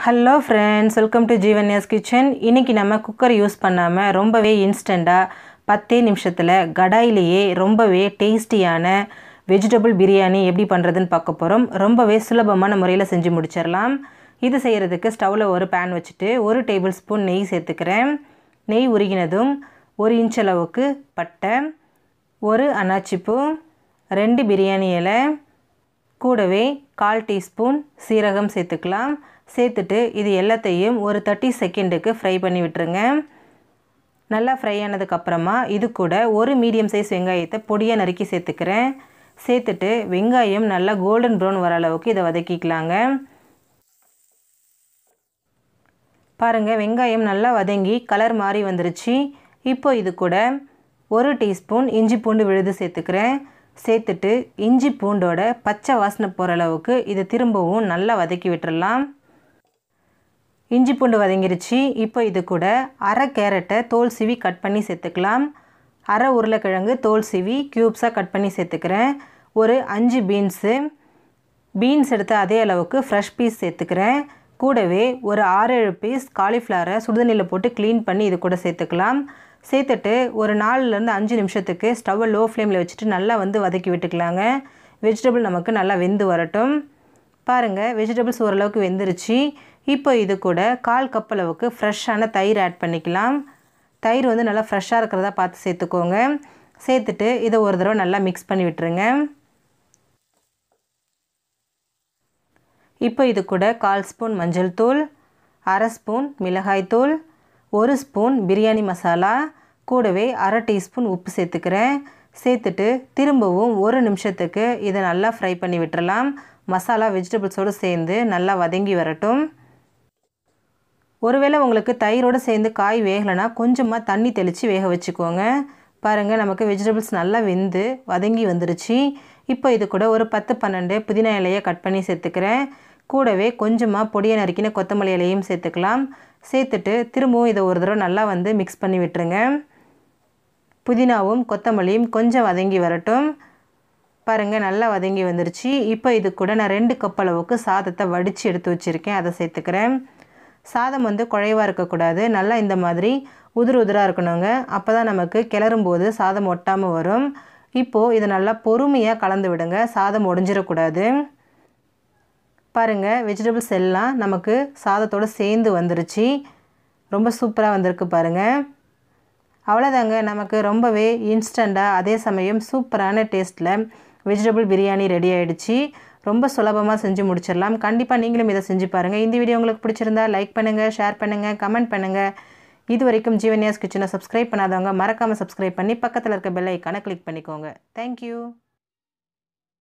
hello friends welcome to Jeevanyas kitchen இன்றைக்கி நம்ம cooker use பண்ணாமல் ரொம்பவே இன்ஸ்டண்ட்டாக பத்தே நிமிஷத்தில் கடாயிலேயே ரொம்பவே டேஸ்டியான வெஜிடபிள் பிரியாணி எப்படி பண்ணுறதுன்னு பார்க்க போகிறோம் ரொம்பவே சுலபமான முறையில் செஞ்சு முடிச்சிடலாம் இது செய்கிறதுக்கு ஸ்டவ்வில் ஒரு பேன் வச்சுட்டு ஒரு டேபிள் ஸ்பூன் நெய் சேர்த்துக்கிறேன் நெய் உருகினதும் ஒரு இன்ச் அளவுக்கு பட்டை ஒரு அன்னாச்சிப்பூ ரெண்டு பிரியாணி இலை கூடவே கால் டீஸ்பூன் சீரகம் சேர்த்துக்கலாம் சேர்த்துட்டு இது எல்லாத்தையும் ஒரு தேர்ட்டி செகண்டுக்கு ஃப்ரை பண்ணி விட்டுருங்க நல்லா ஃப்ரை ஆனதுக்கப்புறமா இது கூட ஒரு மீடியம் சைஸ் வெங்காயத்தை பொடியாக நறுக்கி சேர்த்துக்கிறேன் சேர்த்துட்டு வெங்காயம் நல்லா கோல்டன் ப்ரௌன் வர அளவுக்கு இதை வதக்கிக்கலாங்க பாருங்கள் வெங்காயம் நல்லா வதங்கி கலர் மாறி வந்துருச்சு இப்போ இது கூட ஒரு டீஸ்பூன் இஞ்சி பூண்டு விழுது சேர்த்துக்கிறேன் சேர்த்துட்டு இஞ்சி பூண்டோட பச்சை வாசனை போகிற அளவுக்கு இதை திரும்பவும் நல்லா வதக்கி விட்டுறலாம் இஞ்சி பூண்டு வதங்கிருச்சு இப்போ இது கூட அரை கேரட்டை தோல் சீவி கட் பண்ணி சேர்த்துக்கலாம் அரை உருளைக்கிழங்கு தோல் சீவி க்யூப்ஸாக கட் பண்ணி சேர்த்துக்கிறேன் ஒரு அஞ்சு பீன்ஸு பீன்ஸ் எடுத்த அதே அளவுக்கு ஃப்ரெஷ் பீஸ் சேர்த்துக்கிறேன் கூடவே ஒரு ஆறு ஏழு பீஸ் காலிஃப்ளவரை சுடுதண்ணியில் போட்டு க்ளீன் பண்ணி இது கூட சேர்த்துக்கலாம் சேர்த்துட்டு ஒரு நாலுலேருந்து அஞ்சு நிமிஷத்துக்கு ஸ்டவ்வை லோ ஃப்ளேமில் வச்சுட்டு நல்லா வந்து வதக்கி விட்டுக்கலாங்க வெஜிடபிள் நமக்கு நல்லா வெந்து வரட்டும் பாருங்கள் வெஜிடபிள்ஸ் ஓரளவுக்கு வெந்துருச்சு இப்போ இது கூட கால் கப் அளவுக்கு ஃப்ரெஷ்ஷான தயிர் ஆட் பண்ணிக்கலாம் தயிர் வந்து நல்லா ஃப்ரெஷ்ஷாக இருக்கிறதா பார்த்து சேர்த்துக்கோங்க சேர்த்துட்டு இதை ஒரு தடவை நல்லா மிக்ஸ் பண்ணி விட்டுருங்க இப்போ இது கூட கால் ஸ்பூன் மஞ்சள் தூள் அரை ஸ்பூன் மிளகாய் தூள் ஒரு ஸ்பூன் பிரியாணி மசாலா கூடவே அரை டீஸ்பூன் உப்பு சேர்த்துக்கிறேன் சேர்த்துட்டு திரும்பவும் ஒரு நிமிஷத்துக்கு இதை நல்லா ஃப்ரை பண்ணி விட்டுறலாம் மசாலா வெஜிடபிள்ஸோடு சேர்ந்து நல்லா வதங்கி வரட்டும் ஒருவேளை உங்களுக்கு தயிரோடு சேர்ந்து காய் வேகலைன்னா கொஞ்சமாக தண்ணி தெளித்து வேக வச்சுக்கோங்க பாருங்கள் நமக்கு வெஜிடபிள்ஸ் நல்லா வெந்து வதங்கி வந்துருச்சு இப்போ இது கூட ஒரு பத்து பன்னெண்டு புதினா இலையை கட் பண்ணி சேர்த்துக்கிறேன் கூடவே கொஞ்சமாக பொடியை நறுக்கின கொத்தமல்லி இலையும் சேர்த்துக்கலாம் சேர்த்துட்டு திரும்பவும் இதை ஒரு தடவை நல்லா வந்து மிக்ஸ் பண்ணி விட்டுருங்க புதினாவும் கொத்தமல்லியும் கொஞ்சம் வதங்கி வரட்டும் பாருங்கள் நல்லா வதங்கி வந்துருச்சு இப்போ இது கூட நான் ரெண்டு கப் அளவுக்கு சாதத்தை வடித்து எடுத்து வச்சுருக்கேன் அதை சேர்த்துக்கிறேன் சாதம் வந்து குழைவாக இருக்கக்கூடாது நல்லா இந்த மாதிரி உதிர் உதிராக இருக்கணுங்க அப்போ தான் நமக்கு கிளறும்போது சாதம் ஒட்டாமல் வரும் இப்போது இதை நல்லா பொறுமையாக கலந்து விடுங்க சாதம் உடஞ்சிடக்கூடாது பாருங்கள் வெஜிடபிள்ஸ் எல்லாம் நமக்கு சாதத்தோடு சேர்ந்து வந்துருச்சு ரொம்ப சூப்பராக வந்திருக்கு பாருங்கள் அவ்வளோதாங்க நமக்கு ரொம்பவே இன்ஸ்டண்ட்டாக அதே சமயம் சூப்பரான டேஸ்ட்டில் வெஜிடபிள் பிரியாணி ரெடி ஆகிடுச்சு ரொம்ப சுலபமாக செஞ்சு முடிச்சிடலாம் கண்டிப்பாக நீங்களும் இதை செஞ்சு பாருங்கள் இந்த வீடியோ உங்களுக்கு பிடிச்சிருந்தா லைக் பண்ணுங்கள் ஷேர் பண்ணுங்கள் கமெண்ட் பண்ணுங்கள் இது வரைக்கும் ஜீவன்யாஸ் கிச்சனை சப்ஸ்கிரைப் பண்ணாதவங்க மறக்காமல் சப்ஸ்கிரைப் பண்ணி பக்கத்தில் இருக்க பெல் ஐக்கானை கிளிக் பண்ணிக்கோங்க தேங்க்யூ